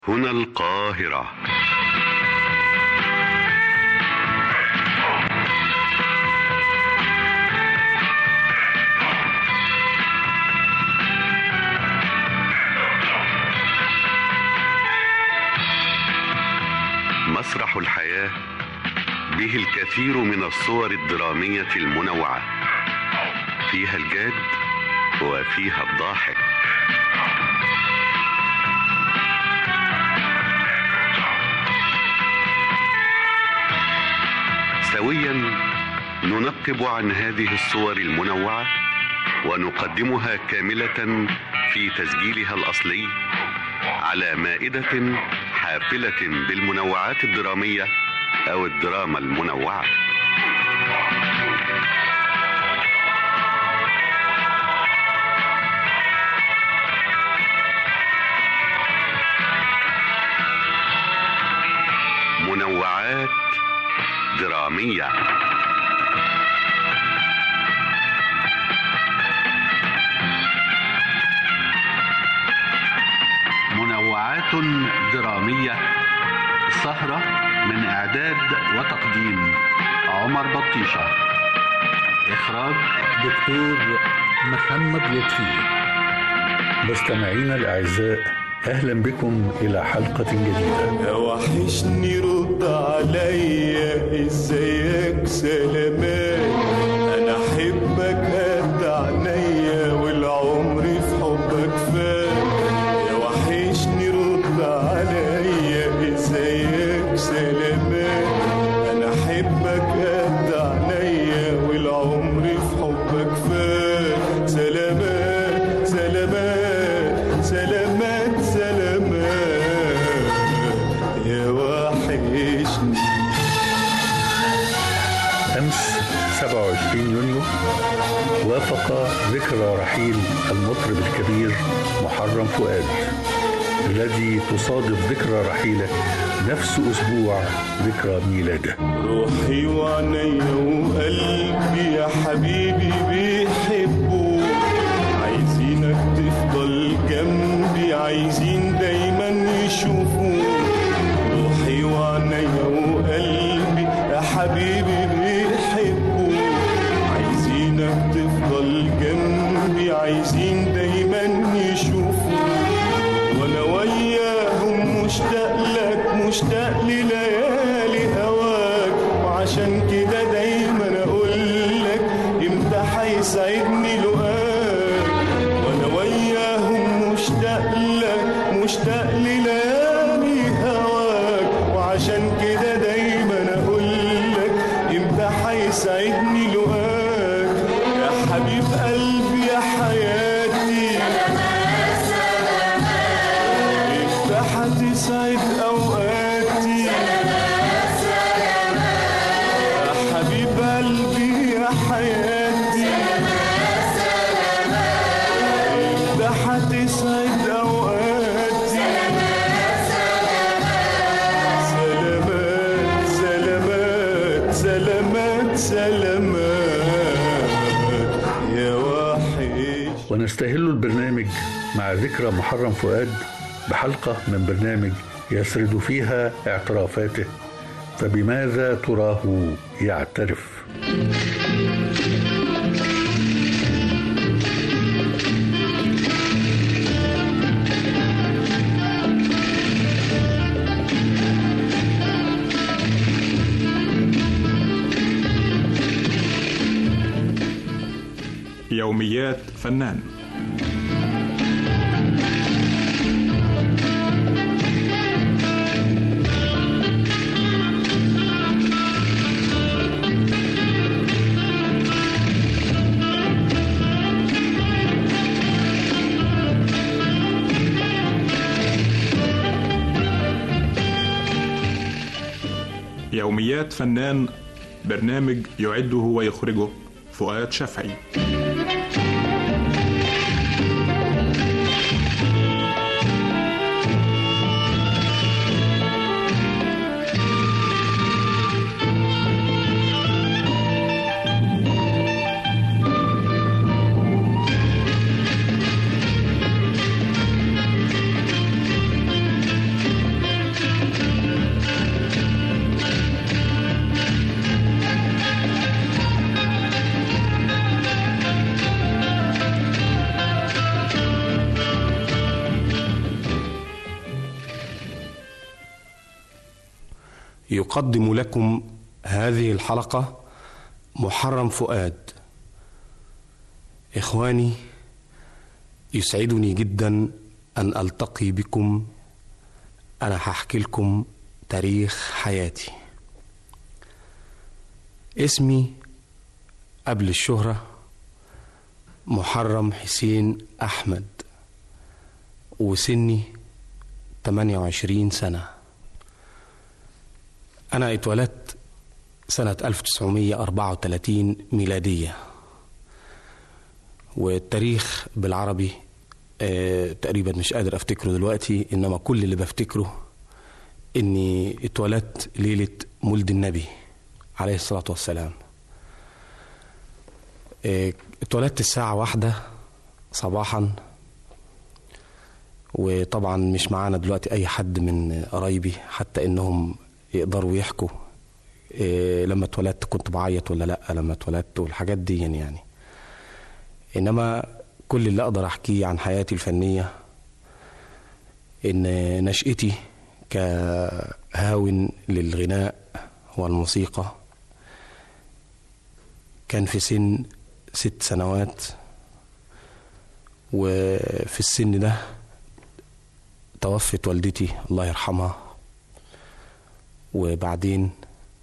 هنا القاهرة مسرح الحياة به الكثير من الصور الدرامية المنوعة فيها الجاد وفيها الضاحك سويا ننقب عن هذه الصور المنوعة ونقدمها كاملة في تسجيلها الأصلي على مائدة حافلة بالمنوعات الدرامية أو الدراما المنوعة منوعات درامية منوعات درامية سهرة من إعداد وتقديم عمر بطيشة إخراج دكتور محمد لطفي مستمعينا الأعزاء أهلا بكم إلى حلقة جديدة يا وحشني رد عليا ازيك سلامات انا احبك قد عينيا والعمر في حبك فات يا وحشني رد عليا ازيك سلامات انا احبك قد عينيا والعمر في حبك فات سلامات سلامات سلامات سلامات يا وحشني أمس 27 يونيو وافق ذكرى رحيل المطرب الكبير محرم فؤاد الذي تصادف ذكرى رحيله نفس أسبوع ذكرى ميلاده روحي وعينيا وقلبي يا حبيبي بيحبوك عايزينك تفضل جنبي عايزين دايما يشوفوك روحي وعينيا وقلبي يا حبيبي بيحبوك عايزينك تفضل جنبي عايزين دايما يشوفوك وانا وياهم مشتاق لك مشتاق لليالي هواك وعشان كده دايما اقول لك امتى هيسعدني لقاك وانا وياهم مشتاق لك مشتاق لليالي هواك وعشان كده دايما اقول لك امتى هيسعدني لقاك يا حبيب قلبي يا حياتي انت هتسعد اوقاتي يا حبيب قلبي يا حياتي انت هتسعد اوقاتي سلامات سلامات سلامات سلامات يا وحش ونستهل البرنامج مع ذكرى محرم فؤاد بحلقة من برنامج يسرد فيها اعترافاته فبماذا تراه يعترف يوميات فنان يوميات فنان برنامج يعده ويخرجه فؤاد شفعي يقدم لكم هذه الحلقة محرم فؤاد إخواني يسعدني جدا أن ألتقي بكم أنا هحكي لكم تاريخ حياتي اسمي قبل الشهرة محرم حسين أحمد وسني 28 سنة أنا اتولدت سنة 1934 ميلادية والتاريخ بالعربي آه تقريبا مش قادر افتكره دلوقتي انما كل اللي بفتكره اني اتولدت ليلة مولد النبي عليه الصلاة والسلام آه اتولدت الساعة واحدة صباحا وطبعا مش معانا دلوقتي اي حد من قرايبي حتى انهم يقدروا يحكوا إيه لما اتولدت كنت بعيط ولا لا لما اتولدت والحاجات دي يعني انما كل اللي اقدر احكيه عن حياتي الفنيه ان نشأتي كهاون للغناء والموسيقى كان في سن ست سنوات وفي السن ده توفت والدتي الله يرحمها وبعدين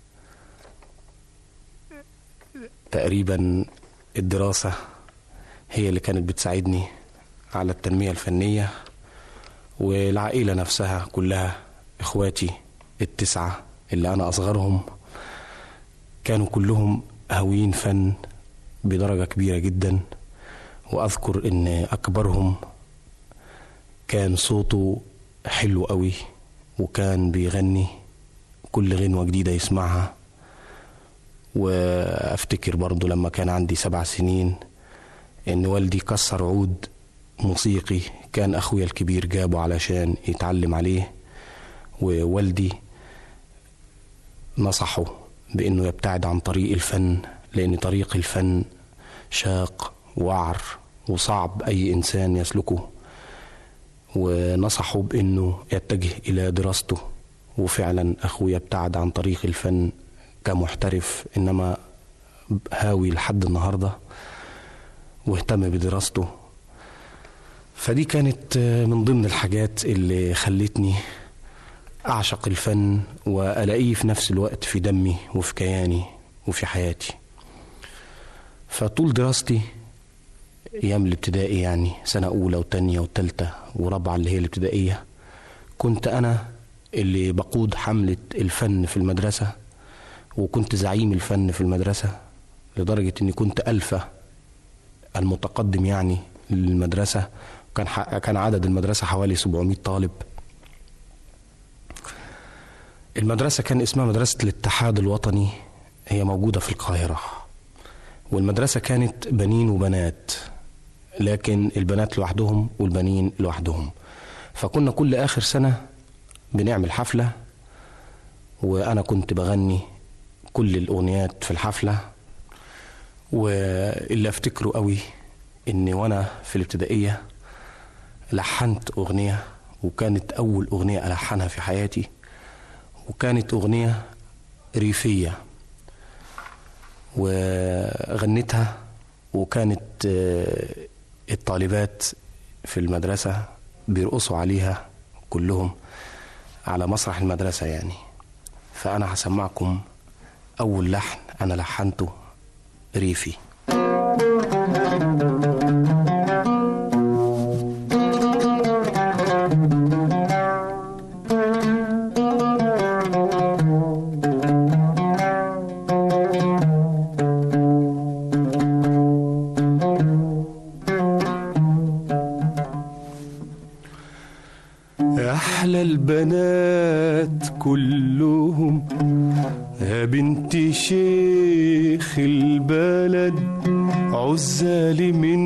تقريبا الدراسة هي اللي كانت بتساعدني على التنمية الفنية والعائلة نفسها كلها إخواتي التسعة اللي أنا أصغرهم كانوا كلهم هاويين فن بدرجة كبيرة جدا وأذكر إن أكبرهم كان صوته حلو قوي وكان بيغني كل غنوة جديدة يسمعها وافتكر برضو لما كان عندي سبع سنين ان والدي كسر عود موسيقي كان اخويا الكبير جابه علشان يتعلم عليه ووالدي نصحه بانه يبتعد عن طريق الفن لان طريق الفن شاق وعر وصعب اي انسان يسلكه ونصحه بانه يتجه الى دراسته وفعلا اخويا ابتعد عن طريق الفن كمحترف انما هاوي لحد النهارده واهتم بدراسته فدي كانت من ضمن الحاجات اللي خلتني اعشق الفن والاقيه في نفس الوقت في دمي وفي كياني وفي حياتي فطول دراستي ايام الابتدائي يعني سنه اولى وتانية وتالتة ورابعه اللي هي الابتدائيه كنت انا اللي بقود حمله الفن في المدرسه وكنت زعيم الفن في المدرسة لدرجة إني كنت ألفة المتقدم يعني للمدرسة كان كان عدد المدرسة حوالي 700 طالب المدرسة كان اسمها مدرسة الاتحاد الوطني هي موجودة في القاهرة والمدرسة كانت بنين وبنات لكن البنات لوحدهم والبنين لوحدهم فكنا كل آخر سنة بنعمل حفلة وأنا كنت بغني كل الأغنيات في الحفلة واللي أفتكره قوي إني وأنا في الابتدائية لحنت أغنية وكانت أول أغنية ألحنها في حياتي وكانت أغنية ريفية وغنيتها وكانت الطالبات في المدرسة بيرقصوا عليها كلهم على مسرح المدرسة يعني فأنا هسمعكم أول لحن أنا لحنته ريفي أحلى البنات كلهم يا بنت شيخ البلد عزالي من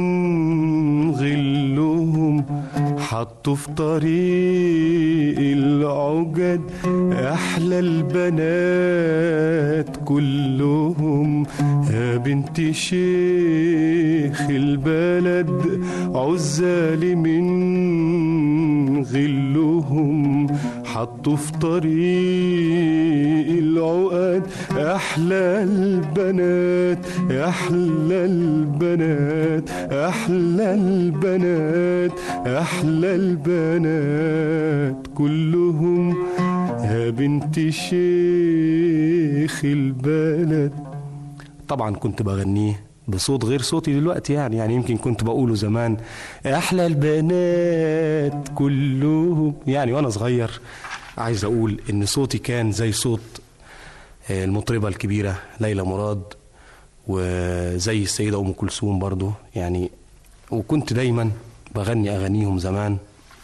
غلهم حطوا في طريق العجد أحلى البنات كلهم يا بنت شيخ البلد عزالي من غلهم حطوا في طريق العقد احلى البنات احلى البنات احلى البنات احلى البنات كلهم يا بنت شيخ البلد طبعا كنت بغنيه بصوت غير صوتي دلوقتي يعني يعني يمكن كنت بقوله زمان احلى البنات كلهم يعني وانا صغير عايز اقول ان صوتي كان زي صوت آه، المطربه الكبيره ليلى مراد وزي السيده ام كلثوم برضو يعني وكنت دايما بغني اغانيهم زمان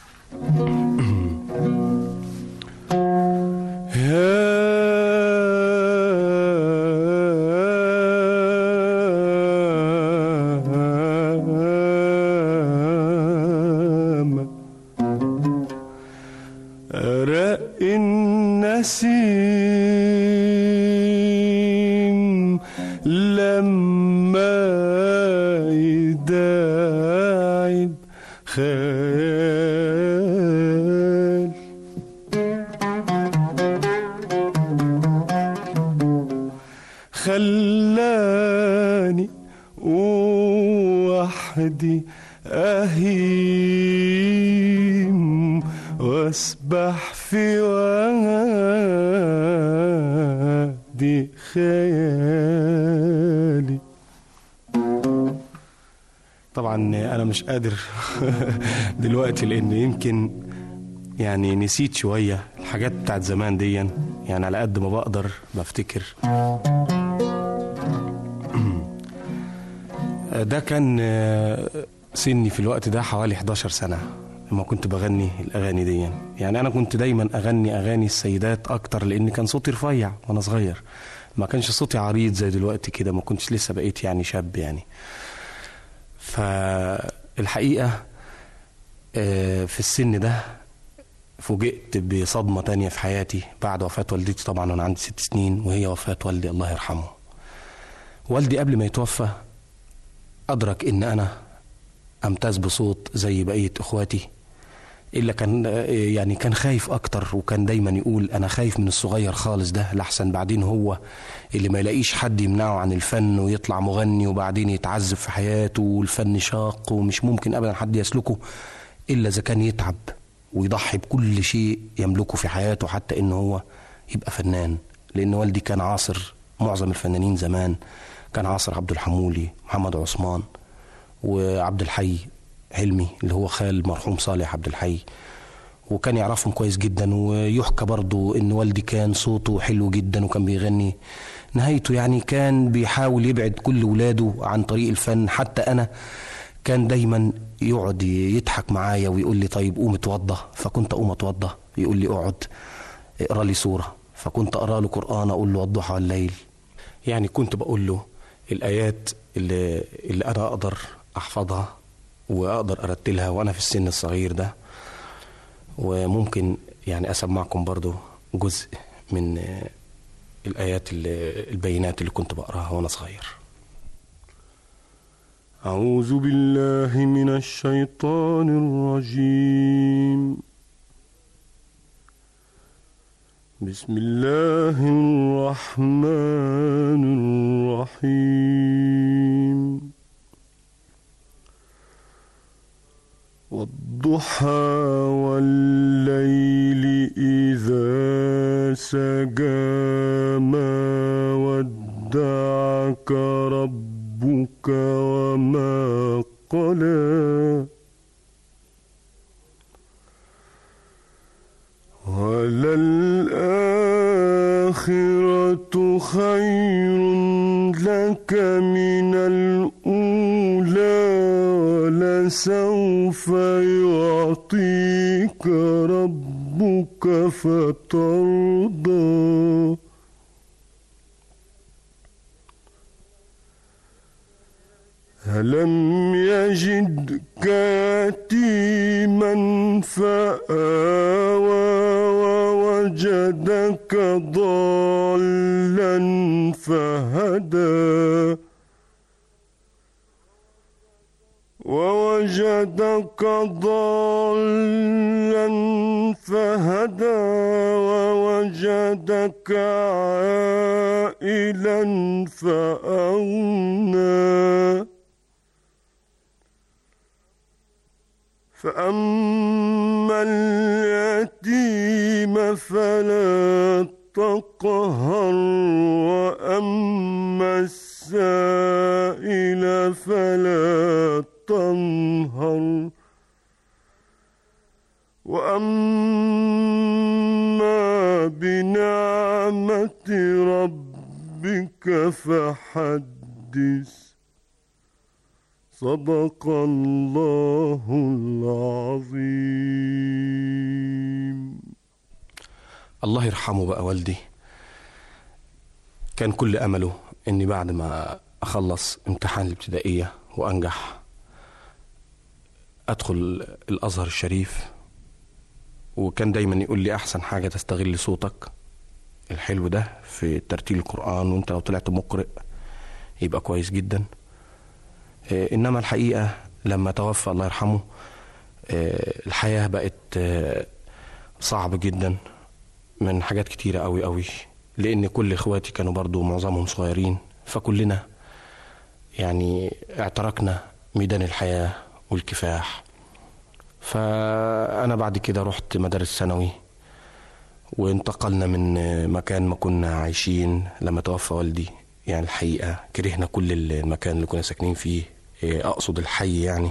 هام رق النسيم لما يداعب خيال خلاني وحدي أهيم واسبح في وادي خيالي طبعا انا مش قادر دلوقتي لان يمكن يعني نسيت شويه الحاجات بتاعت زمان دي يعني على قد ما بقدر بفتكر ده كان آه، سني في الوقت ده حوالي 11 سنه لما كنت بغني الاغاني دي يعني انا كنت دايما اغني اغاني السيدات اكتر لان كان صوتي رفيع وانا صغير ما كانش صوتي عريض زي دلوقتي كده ما كنتش لسه بقيت يعني شاب يعني فالحقيقة آه، في السن ده فوجئت بصدمة تانية في حياتي بعد وفاة والدتي طبعا وأنا عندي ست سنين وهي وفاة والدي الله يرحمه والدي قبل ما يتوفى أدرك إن أنا أمتاز بصوت زي بقية إخواتي إلا كان آه، يعني كان خايف أكتر وكان دايما يقول أنا خايف من الصغير خالص ده لحسن بعدين هو اللي ما يلاقيش حد يمنعه عن الفن ويطلع مغني وبعدين يتعذب في حياته والفن شاق ومش ممكن أبدا حد يسلكه إلا إذا كان يتعب ويضحي بكل شيء يملكه في حياته حتى إن هو يبقى فنان لأن والدي كان عاصر معظم الفنانين زمان كان عاصر عبد الحمولي محمد عثمان وعبد الحي حلمي اللي هو خال مرحوم صالح عبد الحي وكان يعرفهم كويس جدا ويحكى برضو ان والدي كان صوته حلو جدا وكان بيغني نهايته يعني كان بيحاول يبعد كل ولاده عن طريق الفن حتى انا كان دايما يقعد يضحك معايا ويقول لي طيب قوم اتوضى فكنت اقوم اتوضى يقول لي اقعد اقرا لي سوره فكنت اقرا له قران اقول له والضحى والليل يعني كنت بقول له الايات اللي اللي انا اقدر احفظها واقدر ارتلها وانا في السن الصغير ده وممكن يعني اسمعكم برضو جزء من آه، الايات اللي- البينات اللي كنت بقراها وانا صغير أعوذ بالله من الشيطان الرجيم بسم الله الرحمن الرحيم والضحى والليل إذا سجى ما ودعك ربك وما قلى وللآخرة خير لك من الأولى ولسوف يعطيك ربك فترضى ألم يجدك يتيما فآوى ووجدك ضالا فهدى ووجدك ضالا فهدى ووجدك عائلا فأغنى فأما اليتيم فلا تقهر وأما السائل فلا تنهر وأما بنعمة ربك فحدث صدق الله العظيم الله يرحمه بقى والدي كان كل امله اني بعد ما اخلص امتحان الابتدائيه وانجح ادخل الازهر الشريف وكان دايما يقول لي احسن حاجه تستغل صوتك الحلو ده في ترتيل القران وانت لو طلعت مقرئ يبقى كويس جدا آه، انما الحقيقه لما توفى الله يرحمه آه، الحياه بقت آه، صعب جدا من حاجات كتيرة قوي قوي لأن كل إخواتي كانوا برضو معظمهم صغيرين فكلنا يعني اعتركنا ميدان الحياة والكفاح فأنا بعد كده رحت مدارس ثانوي وانتقلنا من مكان ما كنا عايشين لما توفى والدي يعني الحقيقة كرهنا كل المكان اللي كنا ساكنين فيه إيه، أقصد الحي يعني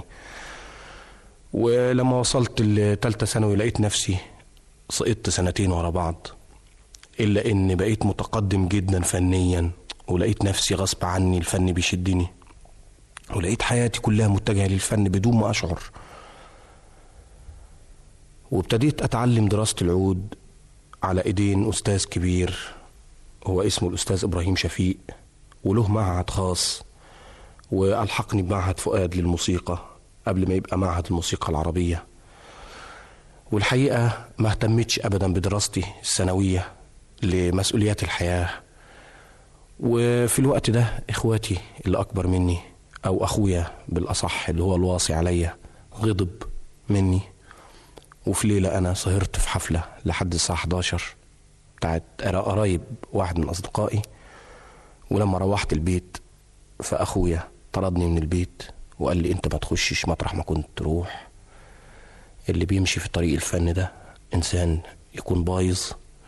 ولما وصلت لتالتة ثانوي لقيت نفسي سقطت سنتين ورا بعض إلا إن بقيت متقدم جدا فنيا ولقيت نفسي غصب عني الفن بيشدني ولقيت حياتي كلها متجهة للفن بدون ما أشعر وابتديت أتعلم دراسة العود على إيدين أستاذ كبير هو اسمه الأستاذ إبراهيم شفيق وله معهد خاص وألحقني بمعهد فؤاد للموسيقى قبل ما يبقى معهد الموسيقى العربية والحقيقة ما اهتمتش أبدا بدراستي الثانوية لمسؤوليات الحياة وفي الوقت ده إخواتي اللي أكبر مني أو أخويا بالأصح اللي هو الواصي عليا غضب مني وفي ليلة أنا سهرت في حفلة لحد الساعة 11 بتاعت قرايب واحد من أصدقائي ولما روحت البيت فأخويا طردني من البيت وقال لي أنت ما تخشش مطرح ما كنت تروح اللي بيمشي في طريق الفن ده إنسان يكون بايظ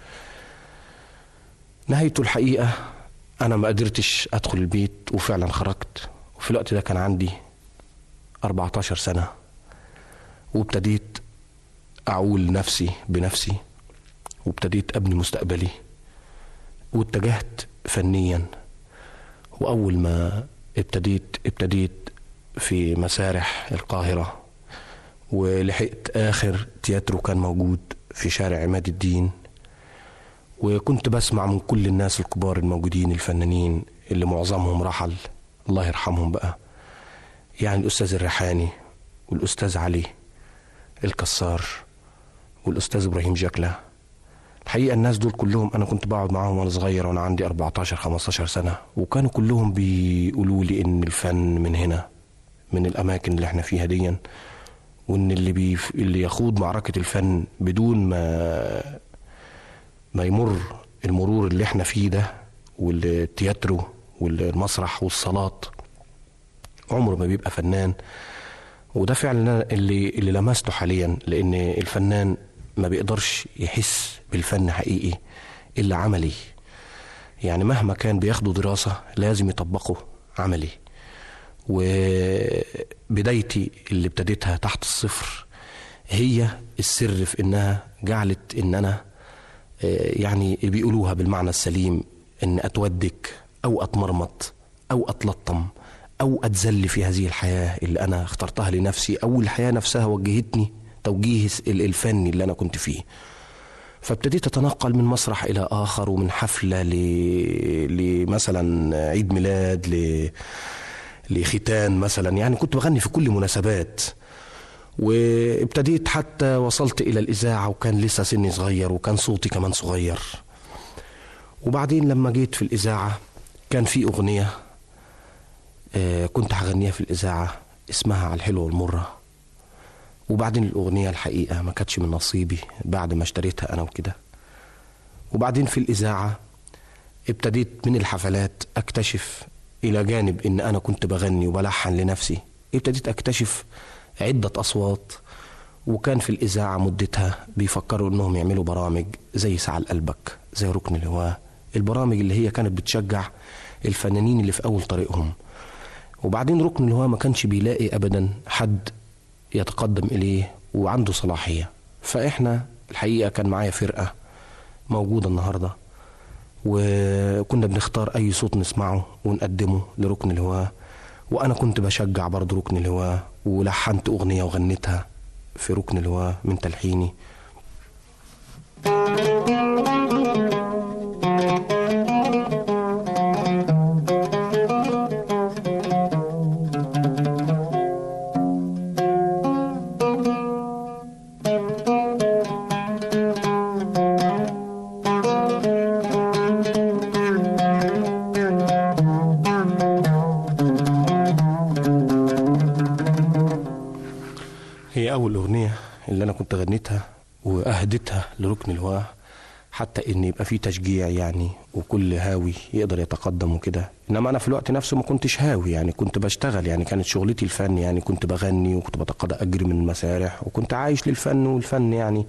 نهايته الحقيقة أنا ما قدرتش أدخل البيت وفعلا خرجت وفي الوقت ده كان عندي 14 سنة وابتديت أعول نفسي بنفسي وابتديت أبني مستقبلي واتجهت فنيا وأول ما ابتديت ابتديت في مسارح القاهرة ولحقت آخر تياترو كان موجود في شارع عماد الدين وكنت بسمع من كل الناس الكبار الموجودين الفنانين اللي معظمهم رحل الله يرحمهم بقى يعني الأستاذ الريحاني والأستاذ علي الكسار والأستاذ إبراهيم جاكلة الحقيقة الناس دول كلهم أنا كنت بقعد معاهم وأنا صغير وأنا عندي 14 15 سنة وكانوا كلهم بيقولوا لي إن الفن من هنا من الأماكن اللي احنا فيها ديًا وان اللي بيف... اللي يخوض معركه الفن بدون ما ما يمر المرور اللي احنا فيه ده والتياترو والمسرح والصالات عمره ما بيبقى فنان وده فعلا اللي اللي لمسته حاليا لان الفنان ما بيقدرش يحس بالفن حقيقي الا عملي يعني مهما كان بياخده دراسه لازم يطبقه عملي وبدايتي اللي ابتديتها تحت الصفر هي السر في انها جعلت ان انا يعني بيقولوها بالمعنى السليم ان اتودك او اتمرمط او اتلطم او اتذل في هذه الحياه اللي انا اخترتها لنفسي او الحياه نفسها وجهتني توجيه الفني اللي انا كنت فيه فابتديت اتنقل من مسرح الى اخر ومن حفله ل... لمثلا عيد ميلاد ل... لختان مثلا يعني كنت بغني في كل مناسبات وابتديت حتى وصلت الى الاذاعه وكان لسه سني صغير وكان صوتي كمان صغير وبعدين لما جيت في الاذاعه كان في اغنيه كنت هغنيها في الاذاعه اسمها على الحلوة والمرة وبعدين الأغنية الحقيقة ما كانتش من نصيبي بعد ما اشتريتها أنا وكده وبعدين في الإذاعة ابتديت من الحفلات أكتشف إلى جانب إن أنا كنت بغني وبلحن لنفسي ابتديت أكتشف عدة أصوات وكان في الإذاعة مدتها بيفكروا إنهم يعملوا برامج زي سعى قلبك زي ركن الهواء البرامج اللي هي كانت بتشجع الفنانين اللي في أول طريقهم وبعدين ركن الهواء ما كانش بيلاقي أبدا حد يتقدم إليه وعنده صلاحية فإحنا الحقيقة كان معايا فرقة موجودة النهاردة وكنا بنختار أي صوت نسمعه ونقدمه لركن الهواء وأنا كنت بشجع برضه ركن الهواء ولحنت أغنية وغنيتها في ركن الهواء من تلحيني هي أول أغنية اللي أنا كنت غنيتها وأهدتها لركن الهواء حتى إن يبقى في تشجيع يعني وكل هاوي يقدر يتقدم وكده إنما أنا في الوقت نفسه ما كنتش هاوي يعني كنت بشتغل يعني كانت شغلتي الفن يعني كنت بغني وكنت بتقاضى أجر من المسارح وكنت عايش للفن والفن يعني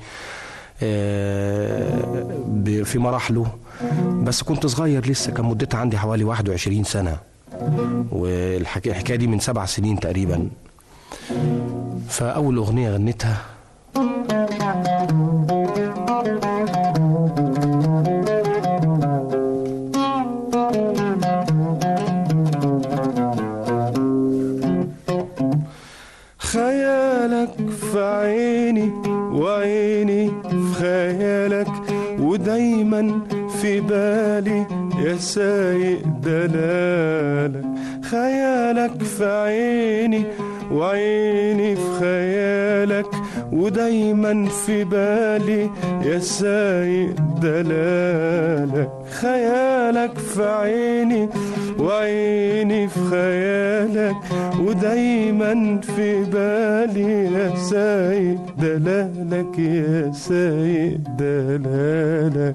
آه، ب- في مراحله بس كنت صغير لسه كان مدتها عندي حوالي 21 سنة والحكاية دي من سبع سنين تقريبا فأول أغنية غنيتها خيالك في عيني وعيني في خيالك ودايما في بالي يا سايق دلالك خيالك في عيني وعيني في خيالك ودايما في بالي يا سايق دلالك خيالك في عيني وعيني في خيالك ودايما في بالي يا سايق دلالك يا سايق دلالك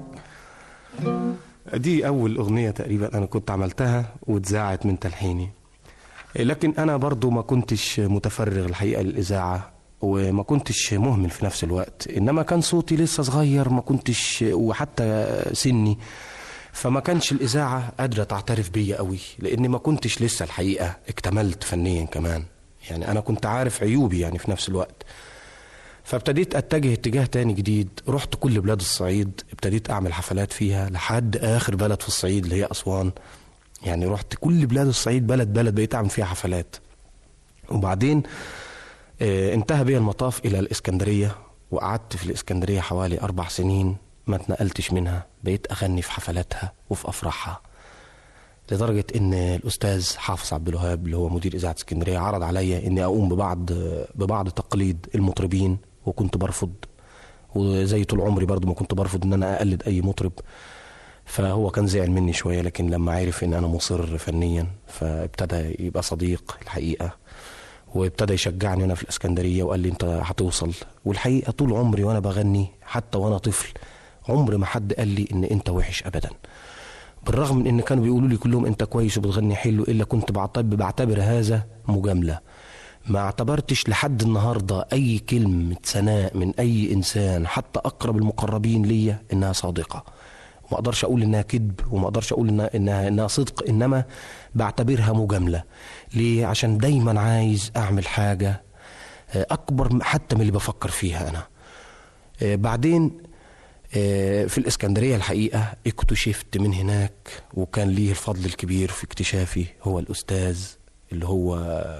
دي أول أغنية تقريبا أنا كنت عملتها واتذاعت من تلحيني لكن أنا برضو ما كنتش متفرغ الحقيقة للإذاعة وما كنتش مهمل في نفس الوقت إنما كان صوتي لسه صغير ما كنتش وحتى سني فما كانش الإذاعة قادرة تعترف بيا قوي لأني ما كنتش لسه الحقيقة اكتملت فنيا كمان يعني أنا كنت عارف عيوبي يعني في نفس الوقت فابتديت اتجه اتجاه تاني جديد رحت كل بلاد الصعيد ابتديت اعمل حفلات فيها لحد اخر بلد في الصعيد اللي هي اسوان يعني رحت كل بلاد الصعيد بلد بلد بقيت اعمل فيها حفلات وبعدين آه انتهى بيا المطاف الى الاسكندريه وقعدت في الاسكندريه حوالي اربع سنين ما اتنقلتش منها بقيت اغني في حفلاتها وفي افراحها لدرجة إن الأستاذ حافظ عبد الوهاب اللي هو مدير إذاعة اسكندرية عرض عليا إني أقوم ببعض ببعض تقليد المطربين وكنت برفض وزي طول عمري برضو ما كنت برفض إن أنا أقلد أي مطرب فهو كان زعل مني شوية لكن لما عرف إن أنا مصر فنيا فابتدى يبقى صديق الحقيقة وابتدى يشجعني أنا في الإسكندرية وقال لي أنت هتوصل والحقيقة طول عمري وأنا بغني حتى وأنا طفل عمر ما حد قال لي إن أنت وحش أبدا بالرغم من ان كانوا بيقولوا لي كلهم انت كويس وبتغني حلو الا كنت بعتبر, بعتبر هذا مجامله ما اعتبرتش لحد النهارده اي كلمه ثناء من اي انسان حتى اقرب المقربين ليا انها صادقه وما اقدرش اقول انها كذب وما اقدرش اقول انها انها, إنها صدق انما بعتبرها مجامله ليه عشان دايما عايز اعمل حاجه آه، اكبر حتى من اللي بفكر فيها انا آه، بعدين آه، في الإسكندرية الحقيقة اكتشفت من هناك وكان ليه الفضل الكبير في اكتشافي هو الأستاذ اللي هو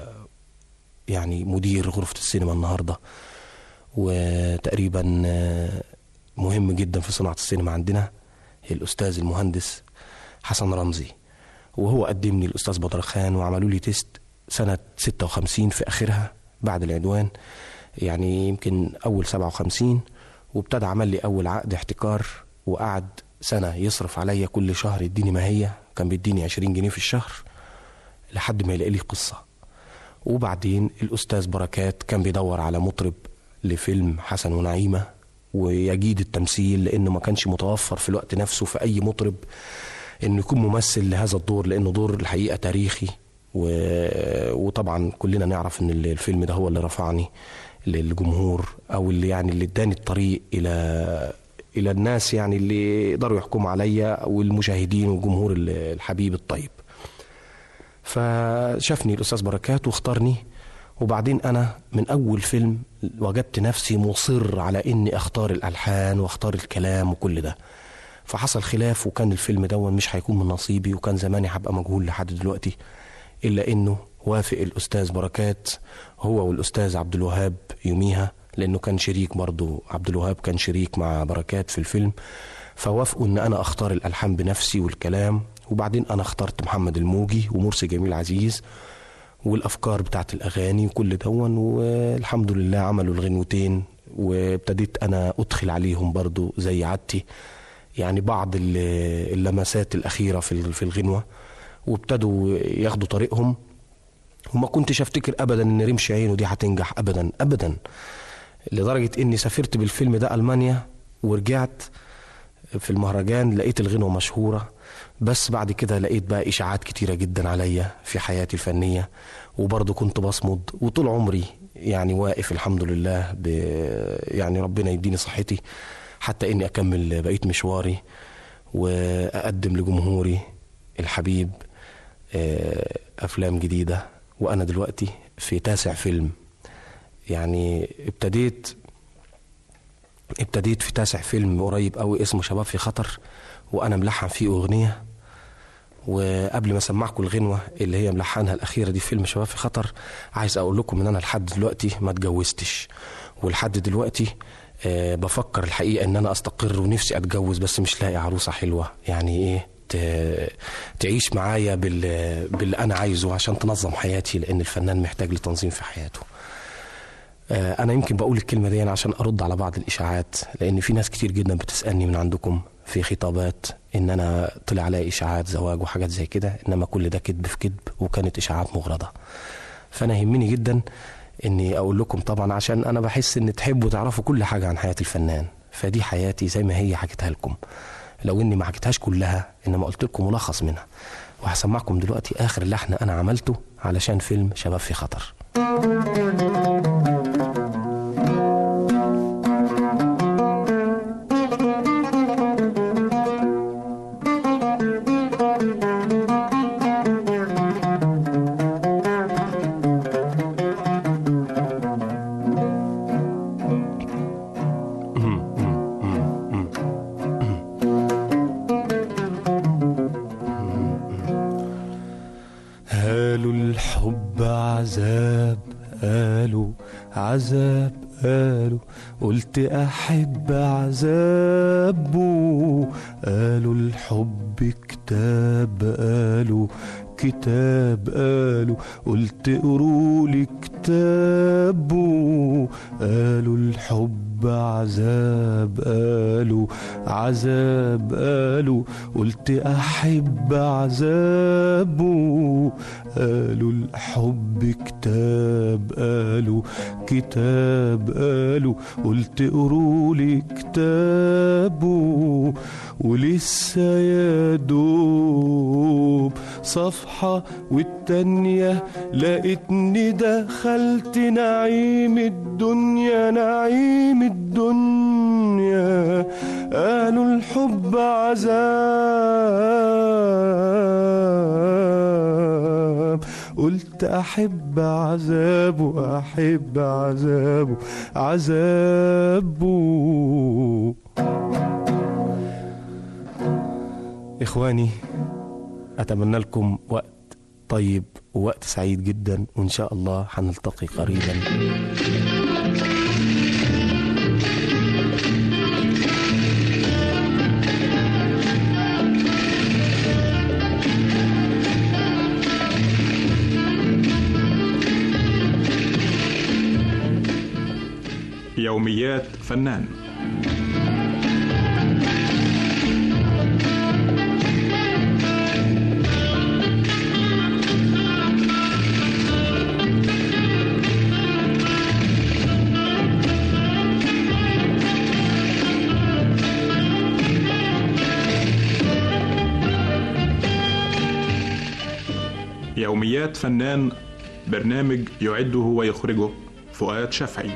يعني مدير غرفة السينما النهاردة وتقريبا آه، مهم جدا في صناعة السينما عندنا الأستاذ المهندس حسن رمزي وهو قدمني الأستاذ بدر خان وعملوا لي تيست سنة 56 في آخرها بعد العدوان يعني يمكن أول 57 وابتدى عمل لي أول عقد احتكار وقعد سنة يصرف عليا كل شهر يديني ما هي كان بيديني 20 جنيه في الشهر لحد ما يلاقي لي قصة وبعدين الأستاذ بركات كان بيدور على مطرب لفيلم حسن ونعيمة ويجيد التمثيل لأنه ما كانش متوفر في الوقت نفسه في أي مطرب إنه يكون ممثل لهذا الدور لأنه دور الحقيقة تاريخي و... وطبعا كلنا نعرف إن الفيلم ده هو اللي رفعني للجمهور أو اللي يعني اللي اداني الطريق إلى إلى الناس يعني اللي يقدروا يحكموا عليا والمشاهدين والجمهور الحبيب الطيب فشافني الاستاذ بركات واختارني وبعدين انا من اول فيلم وجدت نفسي مصر على اني اختار الالحان واختار الكلام وكل ده فحصل خلاف وكان الفيلم دون مش هيكون من نصيبي وكان زماني هبقى مجهول لحد دلوقتي الا انه وافق الاستاذ بركات هو والاستاذ عبد الوهاب يوميها لانه كان شريك برضه عبد الوهاب كان شريك مع بركات في الفيلم فوافقوا ان انا اختار الالحان بنفسي والكلام وبعدين انا اخترت محمد الموجي ومرسي جميل عزيز والافكار بتاعت الاغاني وكل دون والحمد لله عملوا الغنوتين وابتديت انا ادخل عليهم برضو زي عادتي يعني بعض اللمسات الاخيره في في الغنوه وابتدوا ياخدوا طريقهم وما كنتش افتكر ابدا ان رمش عينه دي هتنجح ابدا ابدا لدرجه اني سافرت بالفيلم ده المانيا ورجعت في المهرجان لقيت الغنوه مشهوره بس بعد كده لقيت بقى اشاعات كتيره جدا عليا في حياتي الفنيه وبرضه كنت بصمد وطول عمري يعني واقف الحمد لله ب يعني ربنا يديني صحتي حتى اني اكمل بقيه مشواري واقدم لجمهوري الحبيب افلام جديده وانا دلوقتي في تاسع فيلم يعني ابتديت ابتديت في تاسع فيلم قريب قوي اسمه شباب في خطر وانا ملحن فيه اغنيه وقبل ما اسمعكم الغنوه اللي هي ملحنها الاخيره دي فيلم شباب في خطر عايز اقول لكم ان انا لحد دلوقتي ما اتجوزتش ولحد دلوقتي أه بفكر الحقيقه ان انا استقر ونفسي اتجوز بس مش لاقي عروسه حلوه يعني ايه تعيش معايا بال... باللي انا عايزه عشان تنظم حياتي لان الفنان محتاج لتنظيم في حياته انا يمكن بقول الكلمه دي عشان ارد على بعض الاشاعات لان في ناس كتير جدا بتسالني من عندكم في خطابات ان انا طلع عليا اشاعات زواج وحاجات زي كده انما كل ده كذب في كذب وكانت اشاعات مغرضه فانا يهمني جدا اني اقول لكم طبعا عشان انا بحس ان تحبوا تعرفوا كل حاجه عن حياه الفنان فدي حياتي زي ما هي حكيتها لكم لو اني ما حكيتهاش كلها انما قلت لكم ملخص منها وهسمعكم دلوقتي اخر لحن انا عملته علشان فيلم شباب في خطر قالوا الحب عذاب قالوا عذاب قالوا قلت احب عذابه قالوا الحب كتاب قالوا كتاب قالوا قلت قرولي كتابه قالوا الحب عذاب قالوا عذاب قالوا قلت احب عذابه قالوا الحب كتاب قالوا كتاب قالوا قلت قرولي كتابه ولسه يا دوب صفحة والتانية لقيتني دخلت نعيم الدنيا نعيم الدنيا قالوا الحب عذاب قلت أحب عذابه أحب عذابه عذابه إخواني أتمنى لكم وقت طيب ووقت سعيد جدا وإن شاء الله هنلتقي قريبا يوميات فنان يوميات فنان برنامج يعده ويخرجه فؤاد شفعي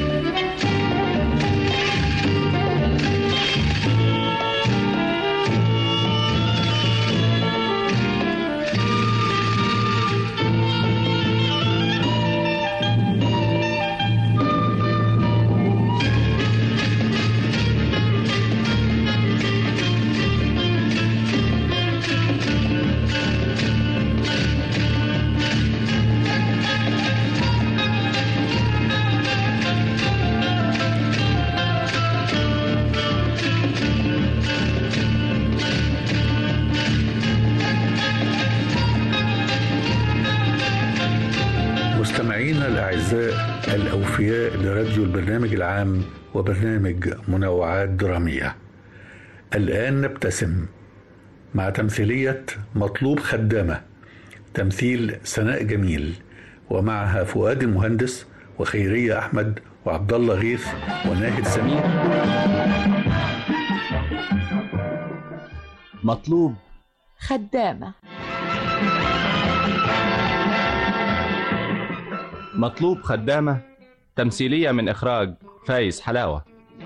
مستمعينا الأعزاء الأوفياء لراديو البرنامج العام وبرنامج منوعات درامية الآن نبتسم مع تمثيلية مطلوب خدامة تمثيل سناء جميل ومعها فؤاد المهندس وخيرية أحمد وعبد الله غيث وناهد سمير مطلوب خدامة مطلوب خدامة تمثيلية من إخراج فايز حلاوة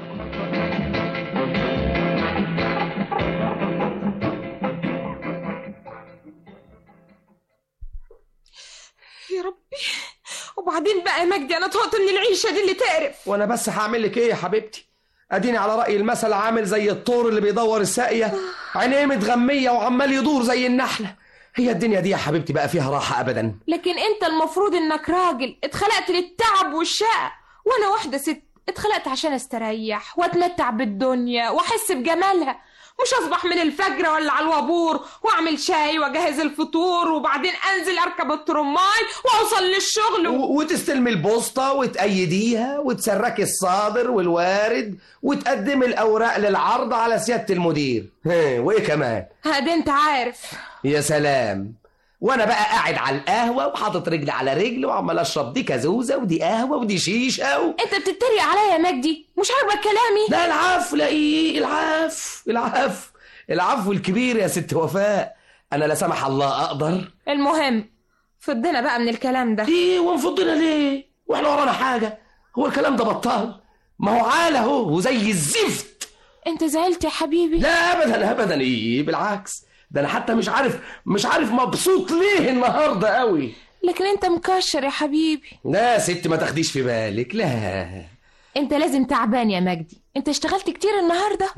يا ربي وبعدين بقى يا مجدي انا طهقت من العيشه دي اللي تقرف وانا بس هعمل لك ايه يا حبيبتي اديني على راي المثل عامل زي الطور اللي بيدور الساقيه عينيه متغميه وعمال يدور زي النحله هي الدنيا دي يا حبيبتي بقى فيها راحه ابدا لكن انت المفروض انك راجل اتخلقت للتعب والشقة وانا واحده ست اتخلقت عشان استريح واتمتع بالدنيا واحس بجمالها مش اصبح من الفجر ولا على الوابور واعمل شاي واجهز الفطور وبعدين انزل اركب الترماي واوصل للشغل و... و- وتستلمي البوسطه وتأيديها وتسركي الصادر والوارد وتقدمي الاوراق للعرض على سياده المدير ها، وايه كمان هادي انت عارف يا سلام وانا بقى قاعد على القهوه وحاطط رجلي على رجل وعمال اشرب دي كازوزه ودي قهوه ودي شيشه و... انت بتتريق عليا يا مجدي مش عاجبك كلامي لا العفو لا ايه العفو العفو العفو الكبير يا ست وفاء انا لا سمح الله اقدر المهم فضنا بقى من الكلام ده ايه ونفضنا ليه واحنا ورانا حاجه هو الكلام ده بطال ما هو عال اهو وزي الزفت انت زعلت يا حبيبي لا ابدا ابدا ايه بالعكس ده انا حتى مش عارف مش عارف مبسوط ليه النهارده قوي لكن انت مكشر يا حبيبي لا يا ست ما تاخديش في بالك لا انت لازم تعبان يا مجدي انت اشتغلت كتير النهارده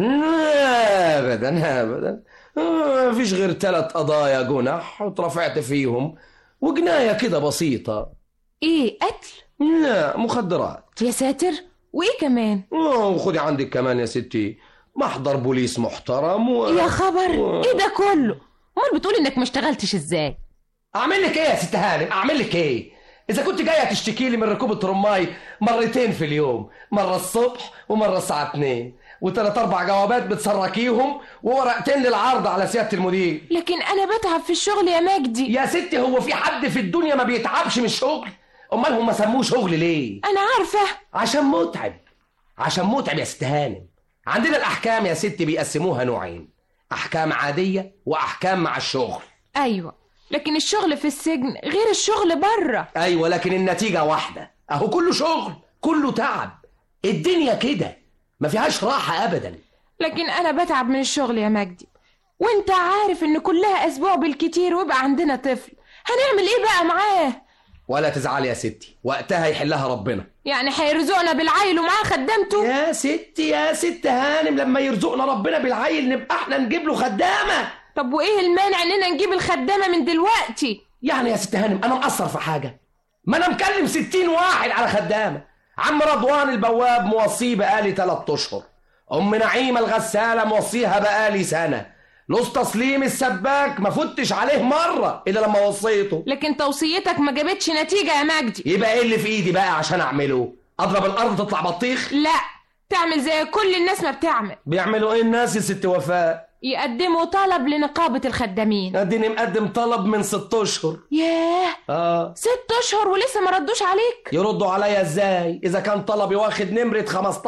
لا ابدا ابدا ما فيش غير ثلاث قضايا جنح واترفعت فيهم وجنايه كده بسيطه ايه قتل لا مخدرات يا ساتر وايه كمان آه، وخدي عندك كمان يا ستي محضر بوليس محترم و... يا خبر و- ايه ده كله امال بتقول انك ما اشتغلتش ازاي اعمل لك ايه يا ست هانم اعمل لك ايه اذا كنت جايه تشتكي لي من ركوب الترماي مرتين في اليوم مره الصبح ومره الساعه 2 وثلاث اربع جوابات بتسركيهم وورقتين للعرض على سياده المدير لكن انا بتعب في الشغل يا مجدي يا ستي هو في حد في الدنيا ما بيتعبش من الشغل امال هم سموه شغل ليه انا عارفه عشان متعب عشان متعب يا ست هانم عندنا الاحكام يا ستي بيقسموها نوعين احكام عاديه واحكام مع الشغل ايوه لكن الشغل في السجن غير الشغل بره ايوه لكن النتيجه واحده اهو كله شغل كله تعب الدنيا كده ما فيهاش راحه ابدا لكن انا بتعب من الشغل يا مجدي وانت عارف ان كلها اسبوع بالكتير ويبقى عندنا طفل هنعمل ايه بقى معاه ولا تزعلي يا ستي وقتها يحلها ربنا يعني هيرزقنا بالعيل ومعاه خدامته يا ستي يا ست هانم لما يرزقنا ربنا بالعيل نبقى احنا نجيب له خدامه طب وايه المانع اننا نجيب الخدامه من دلوقتي يعني يا ست هانم انا مقصر في حاجه ما انا مكلم ستين واحد على خدامه عم رضوان البواب موصيه بقالي تلات اشهر ام نعيمه الغساله موصيها بقالي سنه لوس تسليم السباك ما فتش عليه مره الا لما وصيته لكن توصيتك ما جابتش نتيجه يا مجدي يبقى ايه اللي في ايدي بقى عشان اعمله اضرب الارض تطلع بطيخ لا تعمل زي كل الناس ما بتعمل بيعملوا ايه الناس يا ست وفاء يقدموا طلب لنقابه الخدامين اديني مقدم طلب من ست اشهر ياه اه ست اشهر ولسه ما ردوش عليك يردوا عليا ازاي اذا كان طلبي واخد نمره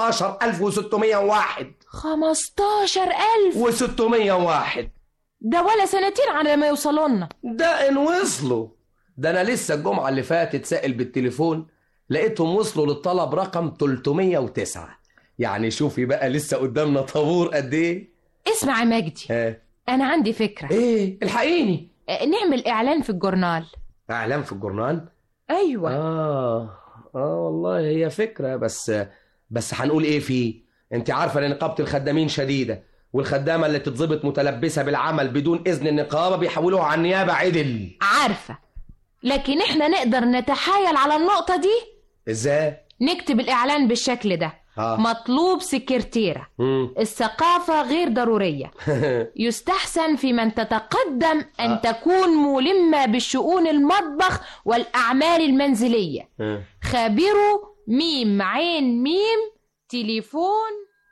15601 خمستاشر ألف و601 ده ولا سنتين على ما يوصلوا لنا ده ان وصلوا ده انا لسه الجمعه اللي فاتت سائل بالتليفون لقيتهم وصلوا للطلب رقم 309 يعني شوفي بقى لسه قدامنا طابور قد ايه اسمع يا مجدي ها انا عندي فكره ايه الحقيني آه، نعمل اعلان في الجورنال اعلان في الجورنال ايوه اه اه والله هي فكره بس بس هنقول ايه فيه انت عارفه ان نقابه الخدامين شديده والخدامه اللي تتظبط متلبسه بالعمل بدون اذن النقابه بيحولوها على النيابه عدل عارفه لكن احنا نقدر نتحايل على النقطه دي ازاي نكتب الاعلان بالشكل ده آه. مطلوب سكرتيره مم. الثقافه غير ضروريه يستحسن في من تتقدم أن تكون ملمة بشؤون المطبخ والأعمال المنزلية خابروا ميم عين ميم تليفون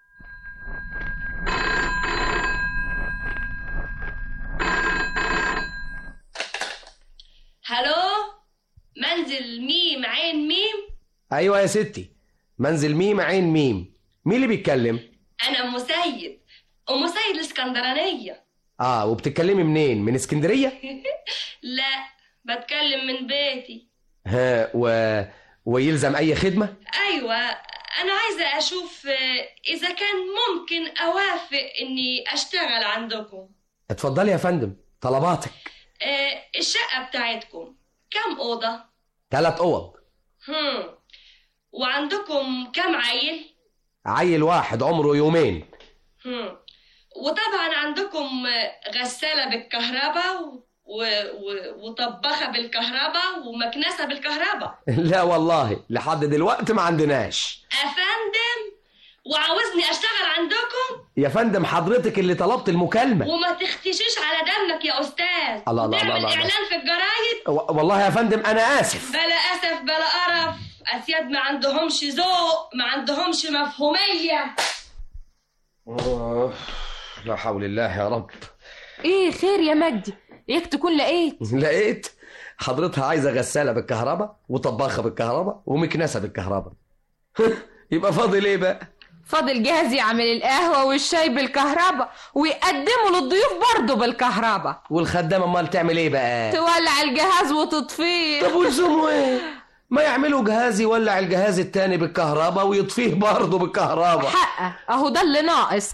هلو منزل ميم عين ميم ايوه يا ستي منزل ميم عين ميم مين اللي بيتكلم انا ام سيد ام سيد الاسكندرانيه اه وبتتكلمي منين من اسكندريه لا بتكلم من بيتي ها و... ويلزم اي خدمه ايوه انا عايزه اشوف آه، اذا كان ممكن اوافق اني اشتغل عندكم اتفضلي يا فندم طلباتك آه، الشقه بتاعتكم كم اوضه ثلاث اوض هم وعندكم كم عيل عيل واحد عمره يومين هم وطبعا عندكم آه، غساله بالكهرباء و... و... و... وطباخه بالكهرباء ومكنسه بالكهرباء لا والله لحد دلوقتي ما عندناش افندم وعاوزني اشتغل عندكم يا فندم حضرتك اللي طلبت المكالمه وما تختشيش على دمك يا استاذ الله الله تعمل الله الله. اعلان في الجرايد و- والله يا فندم انا اسف بلا اسف بلا قرف اسياد ما عندهمش ذوق ما عندهمش مفهوميه آه، لا حول الله يا رب ايه خير يا مجدي ياك تكون لقيت لقيت حضرتها عايزه غساله بالكهرباء وطباخه بالكهرباء ومكنسه بالكهرباء يبقى فاضل ايه بقى فاضل جهاز يعمل القهوة والشاي بالكهرباء ويقدمه للضيوف برضه بالكهرباء والخدامه امال تعمل ايه بقى تولع الجهاز وتطفيه طب ولزومه ايه ما يعملوا جهاز يولع الجهاز التاني بالكهرباء ويطفيه برضه بالكهرباء حقه اهو ده اللي ناقص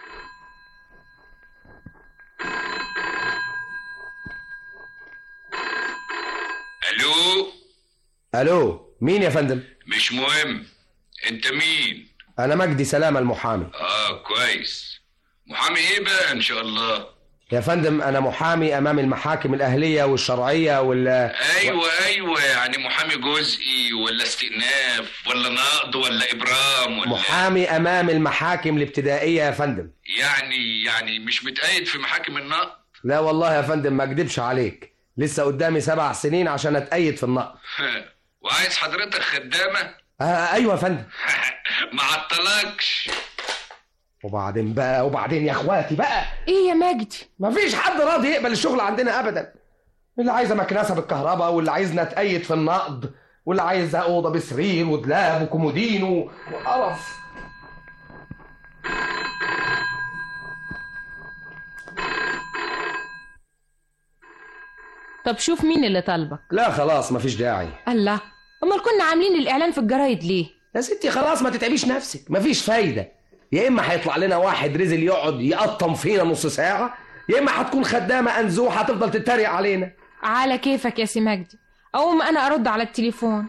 الو الو مين يا فندم مش مهم انت مين انا مجدي سلامه المحامي اه كويس محامي ايه بقى ان شاء الله يا فندم انا محامي امام المحاكم الاهليه والشرعيه وال ايوه ايوه يعني محامي جزئي ولا استئناف ولا نقض ولا ابرام ولا محامي امام المحاكم الابتدائيه يا فندم يعني يعني مش متقيد في محاكم النقض لا والله يا فندم ما اكدبش عليك لسه قدامي سبع سنين عشان اتأيد في النقد وعايز حضرتك خدامه آه ايوه يا فندم ما عطلكش وبعدين بقى وبعدين يا اخواتي بقى ايه يا مجدي مفيش حد راضي يقبل الشغل عندنا ابدا اللي عايزه مكنسه بالكهرباء واللي عايزنا نتأيد في النقد واللي عايزه اوضه بسرير ودلاب وكومودين و- وقرف طب شوف مين اللي طالبك لا خلاص مفيش داعي الله امال كنا عاملين الاعلان في الجرايد ليه يا ستي خلاص ما تتعبيش نفسك مفيش فايده يا اما هيطلع لنا واحد رزل يقعد يقطم فينا نص ساعه يا اما هتكون خدامه انزوحه هتفضل تتريق علينا على كيفك يا سي مجدي اقوم انا ارد على التليفون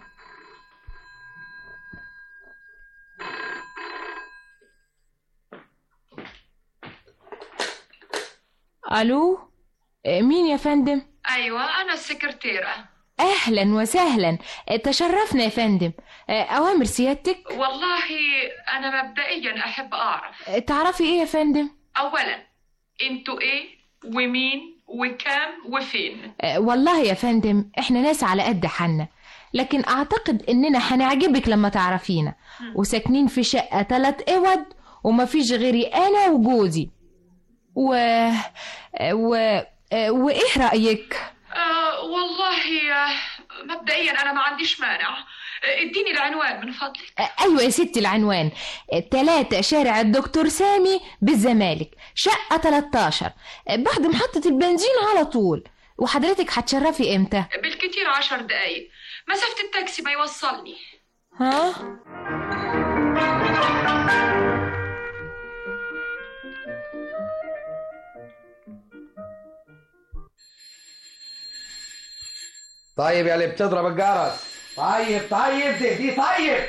الو إيه، مين يا فندم ايوه انا السكرتيره اهلا وسهلا إيه، تشرفنا يا فندم إيه، اوامر سيادتك والله انا مبدئيا احب اعرف إيه، تعرفي ايه يا فندم اولا انتوا ايه ومين وكام وفين إيه، والله يا فندم احنا ناس على قد حالنا لكن اعتقد اننا هنعجبك لما تعرفينا وساكنين في شقة تلات اوض ومفيش غيري انا وجوزي و... و... وايه رأيك آه والله آه، مبدئيا انا ما عنديش مانع آه، اديني العنوان من فضلك ايوه يا ستي العنوان تلاتة شارع الدكتور سامي بالزمالك شقة 13 بعد محطة البنزين على طول وحضرتك هتشرفي امتى بالكتير عشر دقايق مسافة التاكسي ما يوصلني ها طيب يا اللي بتضرب الجرس طيب طيب دي دي طيب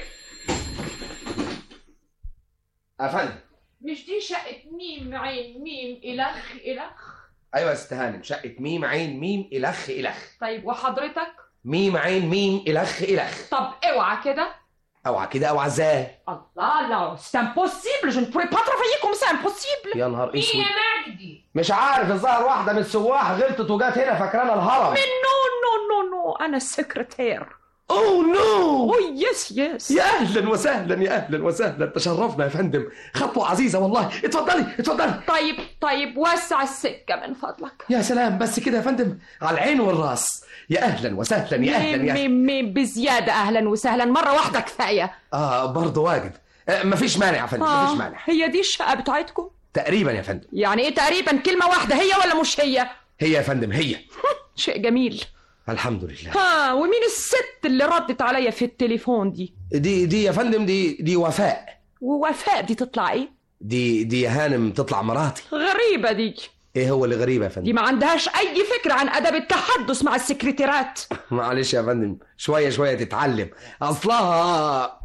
افندم مش دي شقة ميم عين ميم إلخ إلخ ايوه يا ست هانم شقه ميم عين ميم الخ الخ طيب وحضرتك ميم عين ميم الخ الخ طب اوعى كده اوعى كده اوعى ازاي الله لا c'est impossible je ne pourrais pas travailler comme ça impossible يا نهار اسود مجدي مش عارف الظاهر واحده من السواح غلطت وجات هنا فاكرانا الهرم نو نو نو نو أنا السكرتير اوه نو أوه يس يس يا اهلا وسهلا يا اهلا وسهلا تشرفنا يا فندم خطوه عزيزه والله اتفضلي اتفضلي طيب طيب وسع السكة من فضلك يا سلام بس كده يا فندم على العين والراس يا اهلا وسهلا يا اهلا ميم يا أهلاً. ميم ميم بزيادة أهلا وسهلا مرة واحدة كفاية اه برضه واجب آه مفيش مانع يا فندم مفيش مانع هي دي الشقة بتاعتكم تقريبا يا فندم يعني ايه تقريبا كلمة واحدة هي ولا مش هي هي يا فندم هي شيء جميل الحمد لله ها ومين الست اللي ردت عليا في التليفون دي دي دي يا فندم دي دي وفاء ووفاء دي تطلع ايه دي دي يا هانم تطلع مراتي غريبة دي ايه هو اللي غريب يا دي فندم ما عندهاش اي فكرة عن ادب التحدث مع السكرتيرات معلش يا فندم شويه شويه تتعلم اصلها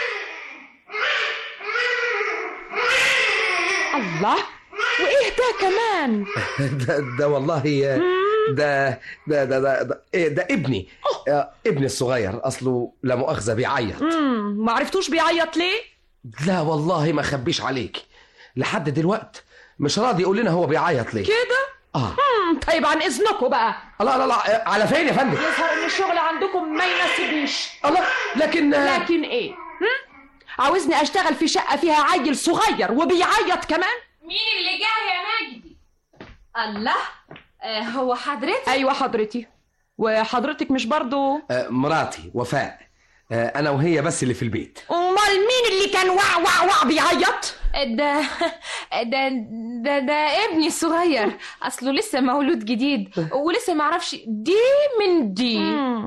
الله وايه ده كمان ده, ده والله ده ده ده ده, ده, إيه ده ابني آه، ابني الصغير اصله لا مؤاخذه بيعيط امم ما عرفتوش بيعيط ليه لا والله ما اخبيش عليك لحد دلوقت مش راضي يقول لنا هو بيعيط ليه كده اه امم طيب عن اذنكم بقى لا لا لا على فين يا فندم يظهر ان الشغل عندكم ما يناسبنيش الله لكن لكن ايه هم؟ عاوزني اشتغل في شقة فيها عيل صغير وبيعيط كمان مين اللي جه يا مجدي الله آه هو حضرتك ايوه حضرتي وحضرتك مش برضو آه، مراتي وفاء آه، انا وهي بس اللي في البيت امال مين اللي كان وع وع وع بيعيط ده ده ده ده ابني الصغير اصله لسه مولود جديد ولسه معرفش دي من دي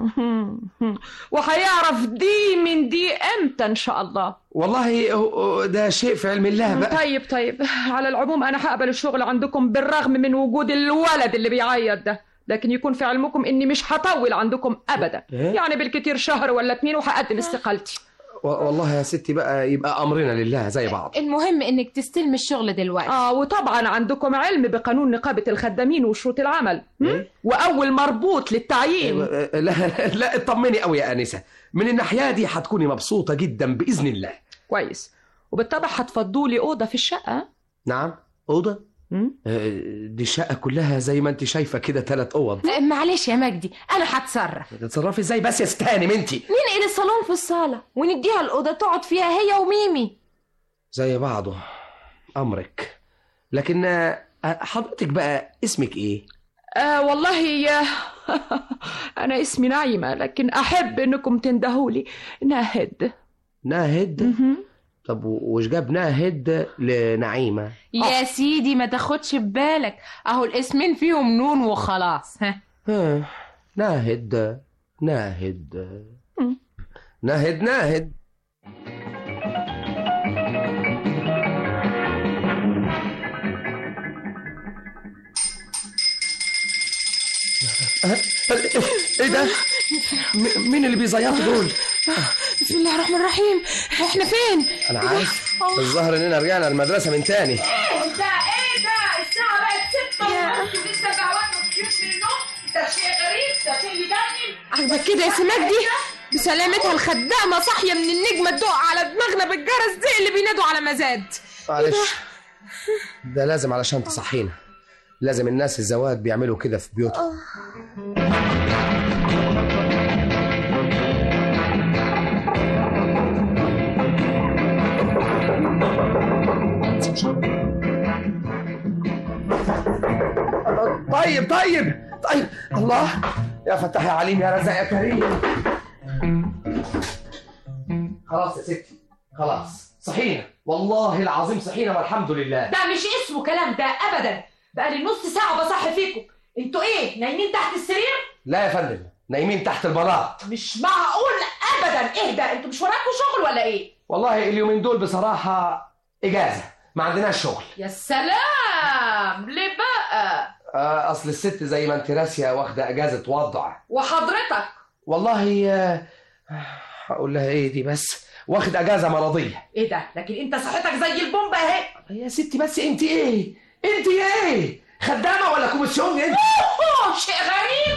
وهيعرف دي من دي امتى ان شاء الله والله هو- ده شيء في علم الله بقى طيب طيب على العموم انا هقبل الشغل عندكم بالرغم من وجود الولد اللي بيعيط ده لكن يكون في علمكم اني مش هطول عندكم ابدا إيه؟ يعني بالكتير شهر ولا اتنين وهقدم استقالتي و- والله يا ستي بقى يبقى امرنا لله زي بعض المهم انك تستلمي الشغل دلوقتي اه وطبعا عندكم علم بقانون نقابة الخدامين وشروط العمل م? واول مربوط للتعيين آه، لا لا اطمني قوي يا انسه من الناحيه دي هتكوني مبسوطه جدا باذن الله كويس وبالطبع هتفضوا لي اوضه في الشقه نعم اوضه آه، دي الشقه كلها زي ما انت شايفه كده ثلاث اوض آه، معلش يا مجدي انا هتصرف تتصرفي ازاي بس يا ستاني انت ننقل الصالون في الصالة ونديها الأوضة تقعد فيها هي وميمي زي بعضه امرك لكن آه، حضرتك بقى اسمك ايه آه والله يا انا اسمي نعيمه لكن احب انكم تندهولي ناهد ناهد طب و- وش جاب ناهد لنعيمه يا سيدي ما تاخدش ببالك اهو الاسمين فيهم نون وخلاص ها آه، ناهد ناهد ناهد ناهد ايه ده؟ م- مين اللي بيزيطوا دول؟ بسم الله الرحمن الرحيم احنا فين انا عارف الظاهر اننا رجعنا المدرسه من تاني ده ايه ده الساعة بقت ستة ونص لسه جعان وكيف من النوم ده شيء غريب ده شيء يجنن عجبك كده يا سي مجدي بسلامتها الخدامه صاحيه من النجمه تدق على دماغنا بالجرس زي اللي بينادوا على مزاد معلش ده لازم علشان تصحينا لازم الناس الزواج بيعملوا كده في بيوتهم طيب طيب طيب الله يا فتاح يا عليم يا رزاق يا كريم خلاص يا ستي خلاص صحينا والله العظيم صحينا والحمد لله ده مش اسمه كلام ده ابدا بقالي نص ساعه بصحي فيكم انتوا ايه نايمين تحت السرير لا يا فندم نايمين تحت البلاط مش معقول ابدا اهدى انتوا مش وراكوا شغل ولا ايه والله اليومين دول بصراحة إجازة ما عندناش شغل يا سلام ليه بقى آه، أصل الست زي ما أنت راسية واخدة إجازة وضع وحضرتك والله آه، هقول لها إيه دي بس واخد إجازة مرضية ايه ده لكن انت صحتك زي البومبا اهي يا ستي بس أنت إيه أنت إيه خدامة ولا كوميسيون أنت أوه، شيء غريب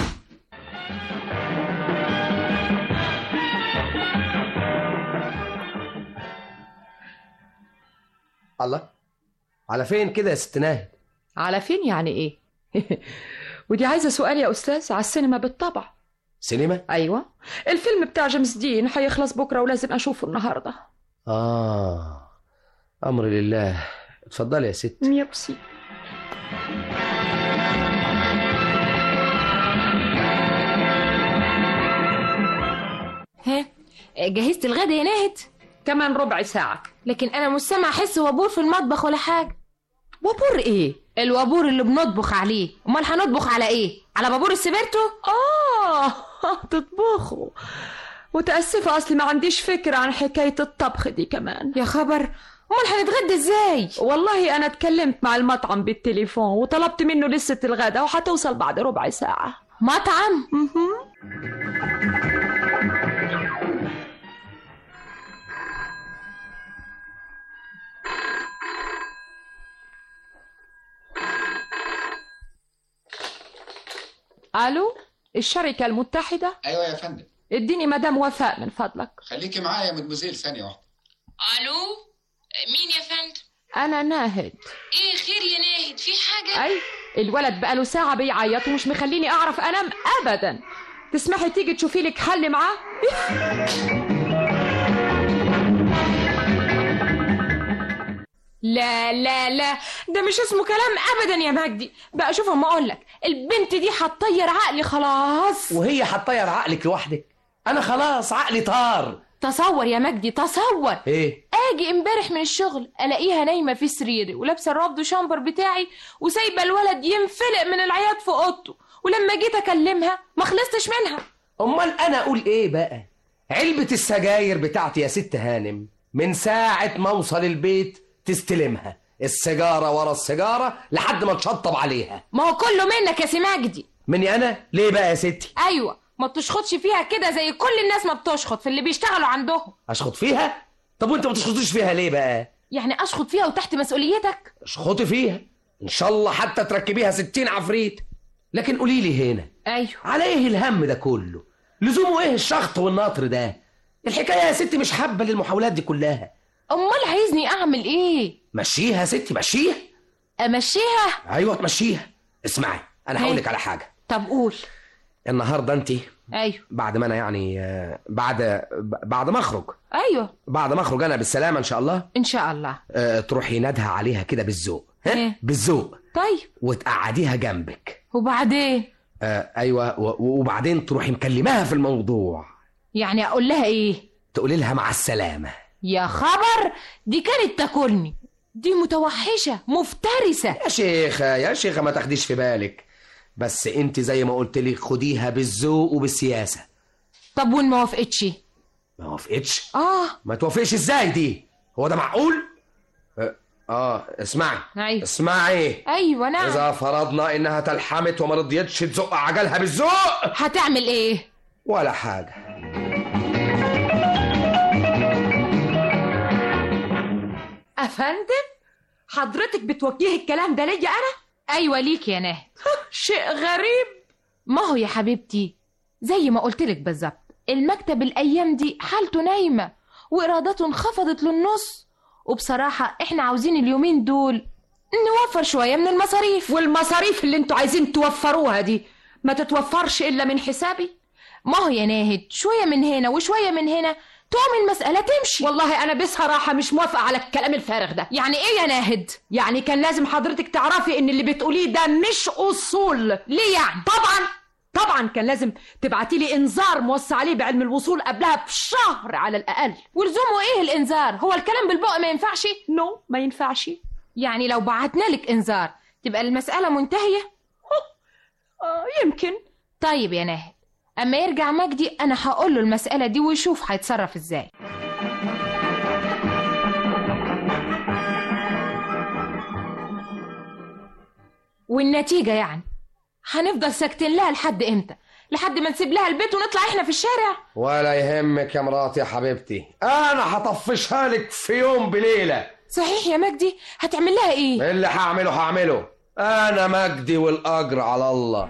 الله على فين كده يا ست ناهد على فين يعني ايه ودي عايزه سؤال يا استاذ على السينما بالطبع سينما ايوه الفيلم بتاع جيمس دين هيخلص بكره ولازم اشوفه النهارده آه أمر لله اتفضلي يا ست ميرسي ها جهزت الغدا يا ناهد كمان ربع ساعه لكن انا مش سامعه احس وابور في المطبخ ولا حاجه وابور ايه الوابور اللي بنطبخ عليه امال هنطبخ على ايه على بابور السبرتو اه تطبخوا متاسفه اصلي ما عنديش فكره عن حكايه الطبخ دي كمان يا خبر امال هنتغدى ازاي والله انا اتكلمت مع المطعم بالتليفون وطلبت منه لسه الغدا وهتوصل بعد ربع ساعه مطعم الو الشركه المتحده ايوه يا فندم اديني مدام وفاء من فضلك خليكي معايا يا مدموزيل ثانيه واحده الو مين يا فندم انا ناهد ايه خير يا ناهد في حاجه اي الولد بقاله ساعه بيعيط ومش مخليني اعرف انام ابدا تسمحي تيجي تشوفي لك حل معاه لا لا لا ده مش اسمه كلام ابدا يا مجدي بقى شوف اما اقول لك البنت دي هتطير عقلي خلاص وهي هتطير عقلك لوحدك أنا خلاص عقلي طار تصور يا مجدي تصور إيه اجي امبارح من الشغل الاقيها نايمه في سريري ولابسه الربط شامبر بتاعي وسايبه الولد ينفلق من العياط في اوضته ولما جيت اكلمها ما خلصتش منها أمال أنا أقول إيه بقى علبة السجاير بتاعتي يا ست هانم من ساعة ما أوصل البيت تستلمها السيجارة ورا السيجارة لحد ما تشطب عليها ما هو كله منك يا سي مجدي مني أنا ليه بقى يا ستي ايوه ما بتشخطش فيها كده زي كل الناس ما بتشخط في اللي بيشتغلوا عندهم أشخط فيها طب وأنت ما تشخطيش فيها ليه بقى يعني اشخط فيها وتحت مسؤوليتك اشخطي فيها إن شاء الله حتى تركبيها ستين عفريت لكن قولي لي هنا ايوه على إيه الهم ده كله لزومه إيه الشخط والنطر ده الحكاية يا ستي مش حابة للمحاولات دي كلها امال عايزني اعمل ايه مشيها يا ستي مشيها امشيها ايوه تمشيها اسمعي انا إيه؟ هقول لك على حاجه طب قول النهارده انت ايوه بعد ما انا يعني آه، بعد ب- بعد ما اخرج ايوه بعد ما اخرج انا بالسلامه ان شاء الله ان شاء الله آه، تروحي نادها عليها كده بالذوق ها إيه؟ بالذوق طيب وتقعديها جنبك وبعدين آه، ايوه و- وبعدين تروحي مكلماها في الموضوع يعني اقول لها ايه تقولي لها مع السلامه يا خبر دي كانت تاكلني دي متوحشه مفترسه يا شيخه يا شيخه ما تاخديش في بالك بس انت زي ما قلت لك خديها بالذوق وبالسياسه طب وين ما وافقتش ما وافقتش اه ما توافقش ازاي دي هو ده معقول اه, آه اسمعي ايوه اسمعي ايوه نعم اذا فرضنا انها تلحمت وما رضيتش تزق عجلها بالذوق هتعمل ايه ولا حاجه افندم حضرتك بتوجهي الكلام ده ليا انا ايوه ليك يا ناهد شيء غريب ما هو يا حبيبتي زي ما قلت لك بالظبط المكتب الايام دي حالته نايمه وايراداته انخفضت للنص وبصراحه احنا عاوزين اليومين دول نوفر شويه من المصاريف والمصاريف اللي انتوا عايزين توفروها دي ما تتوفرش الا من حسابي ما هو يا ناهد شويه من هنا وشويه من هنا تقوم المساله تمشي والله انا بصراحه مش موافقه على الكلام الفارغ ده يعني ايه يا ناهد يعني كان لازم حضرتك تعرفي ان اللي بتقوليه ده مش اصول ليه يعني طبعا طبعا كان لازم تبعتي لي انذار موصى عليه بعلم الوصول قبلها بشهر على الاقل ولزومه ايه الانذار هو الكلام بالبق ما ينفعش نو ما ينفعش يعني لو بعتنا لك انذار تبقى المساله منتهيه آه يمكن طيب يا ناهد اما يرجع مجدي انا هقول له المسألة دي ويشوف هيتصرف ازاي والنتيجة يعني هنفضل ساكتين لها لحد امتى لحد ما نسيب لها البيت ونطلع احنا في الشارع ولا يهمك يا مراتي يا حبيبتي انا هطفشها لك في يوم بليله صحيح يا مجدي هتعمل لها ايه اللي هعمله هعمله انا مجدي والاجر على الله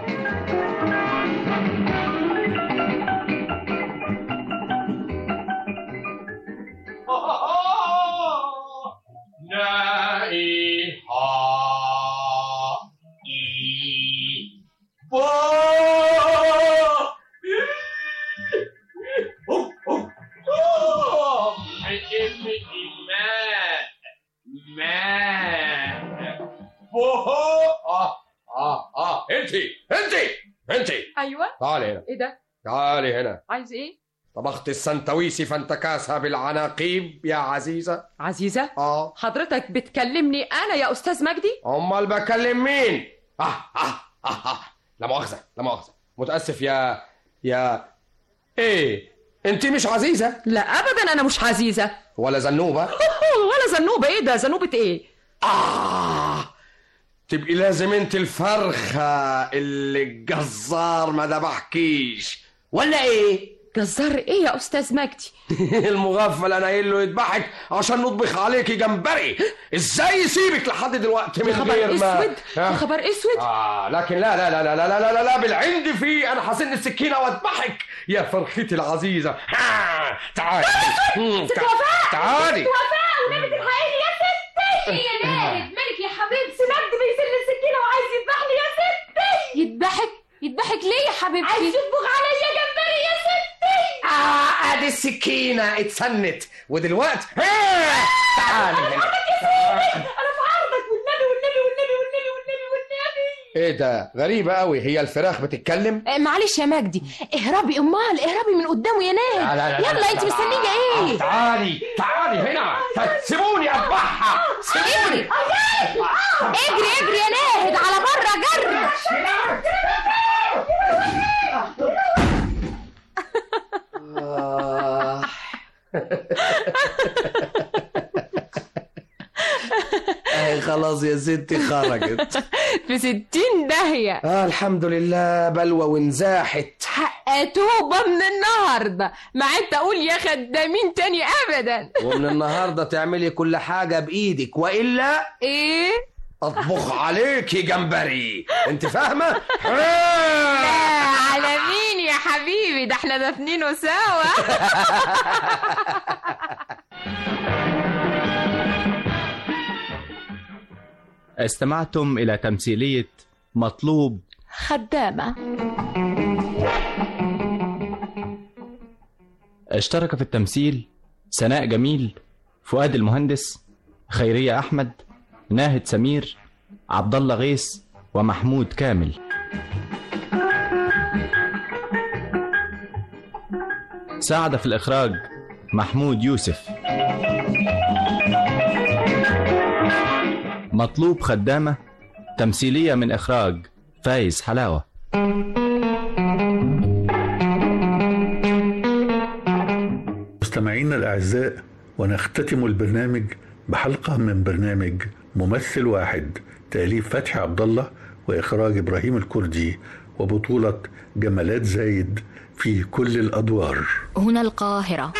اه اه اه انت انت انت ايوه تعالي هنا ايه ده تعالي هنا عايز ايه طبخت السنتويسي فانتكاسها بالعناقيب يا عزيزة عزيزة اه حضرتك بتكلمني انا يا استاذ مجدي امال بكلم مين اه اه اه, آه. لا مؤاخذة لا مؤاخذة متأسف يا يا ايه انت مش عزيزة لا ابدا انا مش عزيزة ولا زنوبة ولا زنوبة ايه ده زنوبة ايه آه تبقي لازم انت الفرخة اللي الجزار ما ذبحكيش ولا ايه جزار ايه يا استاذ مجدي المغفل انا قايل له يذبحك عشان نطبخ عليكي جمبري ازاي يسيبك لحد دلوقتي من خبر غير ما اسود آه. خبر اسود آه لكن لا لا لا لا لا لا لا, لا بالعند في انا حاسن السكينه واذبحك يا فرختي العزيزه آه. تعالي مم، ست تع- وفاء تعالي ست وفاء ونبت الحقيقي يا ستي ايه يا ناهد مالك يا حبيبتي مجدي بيسل السكينه وعايز يذبحني يا ستي يذبحك يذبحك ليه يا حبيبتي عايز يطبخ عليا جمبري يا ستي اه ادي السكينه اتسنت ودلوقتي آه. تعالي هنا انا في عرضك والنبي والنبي والنبي والنبي والنبي والنبي ايه ده غريبه قوي هي الفراخ بتتكلم آه، معلش يا مجدي اهربي امال اهربي من قدامه يا لا لا ناهد لا يلا لا انت لا. مستنيه ايه تعالي تعالي هنا سيبوني اذبحها سيبوني اجري اجري يا ناهد على بره جري آه. اهي خلاص يا ستي خرجت في ستين داهية آه الحمد لله بلوى وانزاحت توبة من النهاردة ما عدت اقول يا خدامين تاني ابدا ومن النهارده تعملي كل حاجه بايدك والا ايه اطبخ عليكي جمبري انت فاهمه لا على مين يا حبيبي ده احنا دافنينه سوا استمعتم إلى تمثيلية مطلوب خدامة اشترك في التمثيل سناء جميل فؤاد المهندس خيرية أحمد ناهد سمير عبد الله غيث ومحمود كامل ساعد في الإخراج محمود يوسف مطلوب خدامة تمثيلية من إخراج فايز حلاوة مستمعينا الأعزاء ونختتم البرنامج بحلقة من برنامج ممثل واحد تأليف فتحي عبد الله وإخراج إبراهيم الكردي وبطولة جمالات زايد في كل الأدوار هنا القاهرة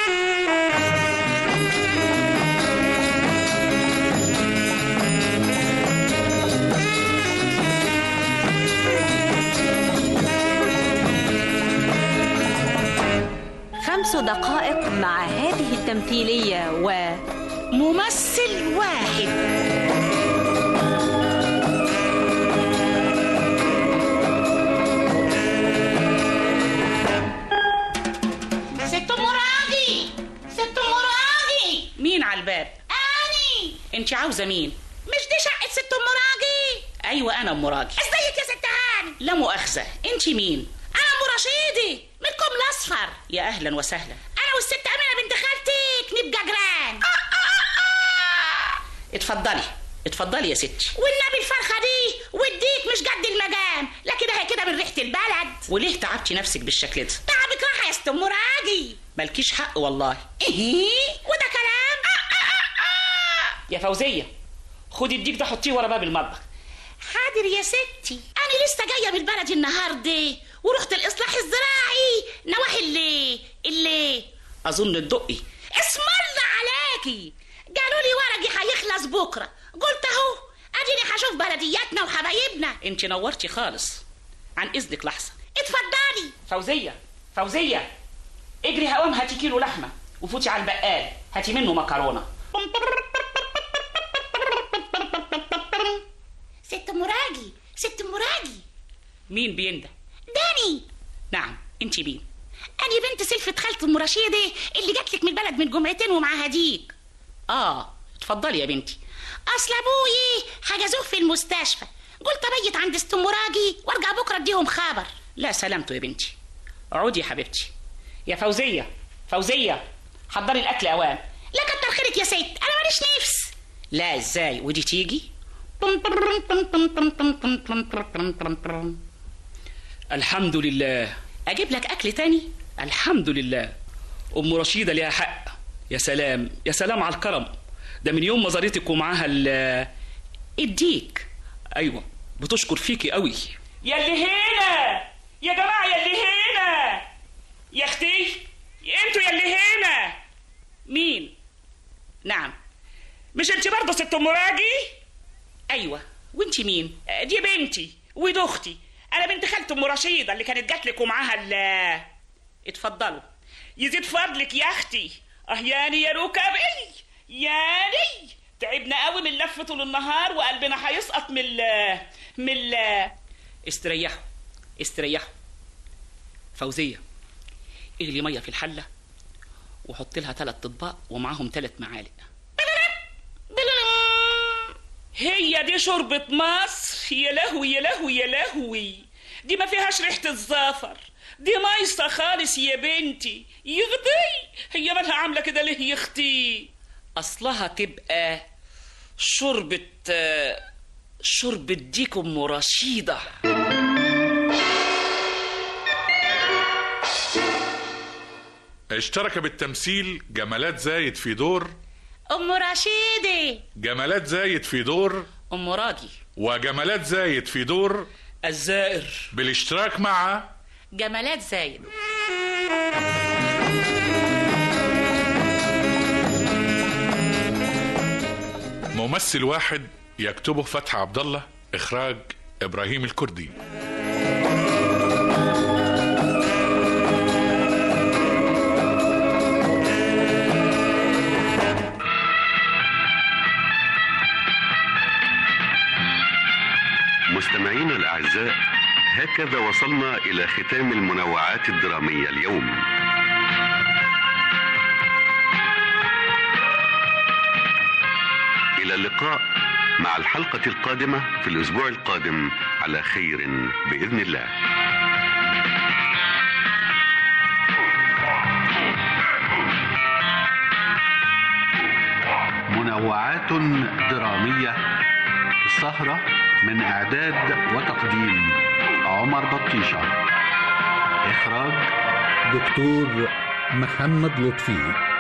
خمس دقائق مع هذه التمثيلية و ممثل واحد ست ام راجي ست ام راجي مين على الباب اني انت عاوزه مين مش دي شقه ست ام راجي ايوه انا ام راجي ازيك يا ست هاني لا مؤاخذه انت مين انا ام رشيدي منكم الاصفر يا اهلا وسهلا انا والست امينه بنت خالتك نبقى جيران اتفضلي اتفضلي يا ستي والنبي الفرخه دي والديك مش قد المقام لا واخده من ريحه البلد وليه تعبتي نفسك بالشكل ده تعبك راحه يا ست ام راجي مالكيش حق والله ايه وده كلام يا فوزيه خدي الديك ده حطيه ورا باب المطبخ حاضر يا ستي انا لسه جايه من البلد النهارده ورحت الاصلاح الزراعي نواحي اللي اللي اظن الدقي اسم الله عليكي قالوا لي ورقي هيخلص بكره قلت اهو اديني هشوف بلدياتنا وحبايبنا انت نورتي خالص عن اذنك لحظه اتفضلي فوزيه فوزيه اجري هقوم هاتي كيلو لحمه وفوتي على البقال هاتي منه مكرونه ست مراجي ست مراجي مين بينده داني نعم انت مين أنا بنت سلفة خالة أم رشيدة اللي جات لك من البلد من جمعتين ومعاها ديك اه اتفضلي يا بنتي أصل أبوي حجزوه في المستشفى قلت أبيت عند ست مراجي وأرجع بكرة أديهم خبر لا سلامته يا بنتي اقعدي يا حبيبتي يا فوزيه فوزيه حضري الاكل اوام لا كتر خيرك يا ست أنا ماليش نفس لا ازاي ودي تيجي الحمد لله اجيب لك اكل تاني الحمد لله ام رشيده ليها حق يا سلام يا سلام على الكرم ده من يوم ما زارتك ومعاها ال الديك ايوه بتشكر فيكي قوي يا اللي هنا يا جماعه يا اللي هنا يا اختي انتوا يا اللي هنا مين نعم مش انت برضه ست ام راجي ايوه وانت مين دي بنتي ودي اختي انا بنت خالة ام رشيده اللي كانت جات لك ومعاها ال اتفضلوا يزيد فضلك يا اختي اه ياني يا ركبي ياني تعبنا قوي من لف طول النهار وقلبنا هيسقط من ال من ال استريحوا استريحوا فوزيه اغلي ميه في الحله وحط لها ثلاث اطباق ومعاهم ثلاث معالق هي دي شوربة مصر يا لهوي يا لهوي يا لهوي دي ما فيهاش ريحة الزفر دي مايصة خالص يا بنتي يغدي هي مالها عاملة كده ليه يا اختي اصلها تبقى شوربة آه، شوربة ديك ام رشيدة اشترك بالتمثيل جمالات زايد في دور أم رشيدة جمالات زايد في دور ام راجي وجمالات زايد في دور الزائر بالاشتراك مع جمالات زايد ممثل واحد يكتبه فتحي عبد الله اخراج ابراهيم الكردي مستمعينا الأعزاء هكذا وصلنا إلى ختام المنوعات الدرامية اليوم إلى اللقاء مع الحلقة القادمة في الأسبوع القادم على خير بإذن الله منوعات درامية السهرة من إعداد وتقديم عمر بطيشة إخراج دكتور محمد لطفي